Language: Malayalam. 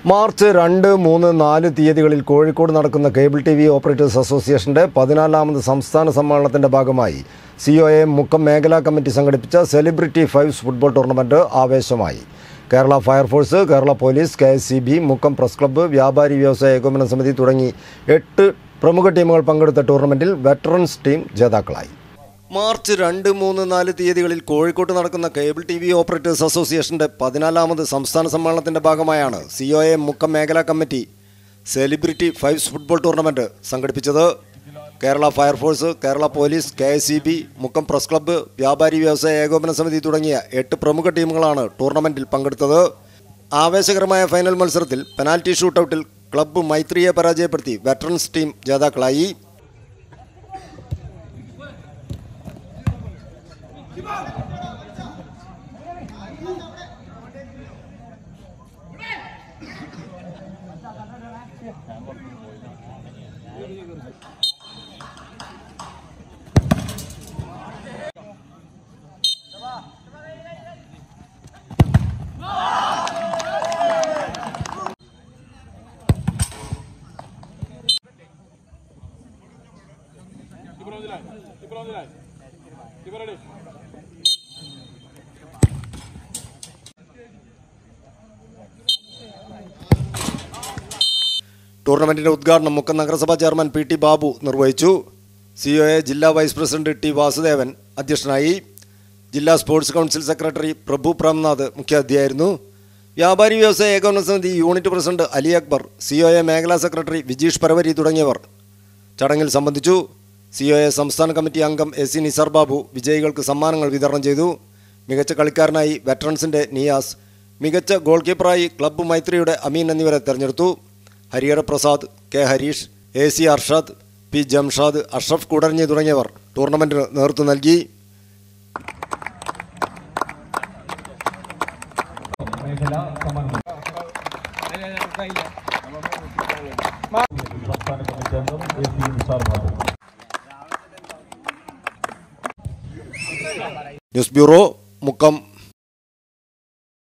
മാർച്ച് രണ്ട് മൂന്ന് നാല് തീയതികളിൽ കോഴിക്കോട് നടക്കുന്ന കേബിൾ ടി വി ഓപ്പറേറ്റേഴ്സ് അസോസിയേഷന്റെ പതിനാലാമത് സംസ്ഥാന സമ്മേളനത്തിന്റെ ഭാഗമായി സി ഒ എ മുക്കം മേഖലാ കമ്മിറ്റി സംഘടിപ്പിച്ച സെലിബ്രിറ്റി ഫൈവ്സ് ഫുട്ബോൾ ടൂർണമെന്റ് ആവേശമായി Kerala fire force Kerala police K S C B Mukkam press club വ്യാപാരി വ്യവസായ ഏകോപന സമിതി തുടങ്ങി എട്ട് പ്രമുഖ ടീമുകൾ പങ്കെടുത്ത ടൂർണമെന്റിൽ വെറ്ററൻസ് ടീം ജേതാക്കളായി മാർച്ച് രണ്ട് മൂന്ന് നാല് തീയതികളിൽ കോഴിക്കോട്ട് നടക്കുന്ന കേബിൾ ടി വി ഓപ്പറേറ്റേഴ്സ് അസോസിയേഷന്റെ പതിനാലാമത് സംസ്ഥാന സമ്മേളനത്തിന്റെ ഭാഗമായാണ് സി ഒ എ മുക്കം മേഖലാ committee celebrity fives football tournament സംഘടിപ്പിച്ചത് Kerala fire force Kerala police K S C B Mukkam press club വ്യാപാരി വ്യവസായ ഏകോപന സമിതി തുടങ്ങിയ എട്ട് പ്രമുഖ ടീമുകളാണ് ടൂർണമെന്റിൽ പങ്കെടുത്തത് ആവേശകരമായ ഫൈനൽ മത്സരത്തിൽ പെനാൽറ്റി ഷൂട്ടൌട്ടിൽ ക്ലബ്ബ് മൈത്രിയെ പരാജയപ്പെടുത്തി വെറ്ററൻസ് ടീം ജേതാക്കളായി Keep it on the line. Keep it on the line. Keep it ready. ടൂർണമെന്റിന്റെ ഉദ്ഘാടനം മുക്കം നഗരസഭാ ചെയർമാൻ പി ടി ബാബു നിർവഹിച്ചു സി ഒ എ ജില്ലാ വൈസ് പ്രസിഡന്റ് ടി വാസുദേവൻ അധ്യക്ഷനായി ജില്ലാ sports council secretary Prabhu Premnath മുഖ്യാതിഥിയായിരുന്നു വ്യാപാരി വ്യവസായ ഏകോപന സമിതി unit president Ali Akbar C O A മേഖലാ സെക്രട്ടറി വിജീഷ് പരവരി തുടങ്ങിയവർ ചടങ്ങിൽ സംബന്ധിച്ചു സി ഒ എ സംസ്ഥാന കമ്മിറ്റി അംഗം എസ് സി നിസാർ ബാബു വിജയികൾക്ക് സമ്മാനങ്ങൾ വിതരണം ചെയ്തു മികച്ച കളിക്കാരനായി വെറ്ററൻസിന്റെ നിയാസ് മികച്ച ഗോൾ കീപ്പറായി ക്ലബ്ബ് മൈത്രിയുടെ അമീൻ എന്നിവരെ തെരഞ്ഞെടുത്ു Harihara Prasad K Harish A C Arshad P Jamshad Ashraf Koodaranji തുടങ്ങിയവർ ടൂർണമെന്റിന് നേതൃത്വം നൽകി മേഖല സമന്വയം സംസ്ഥാന കമ്മിറ്റി അംഗം A P Nisar Babu news bureau Mukkam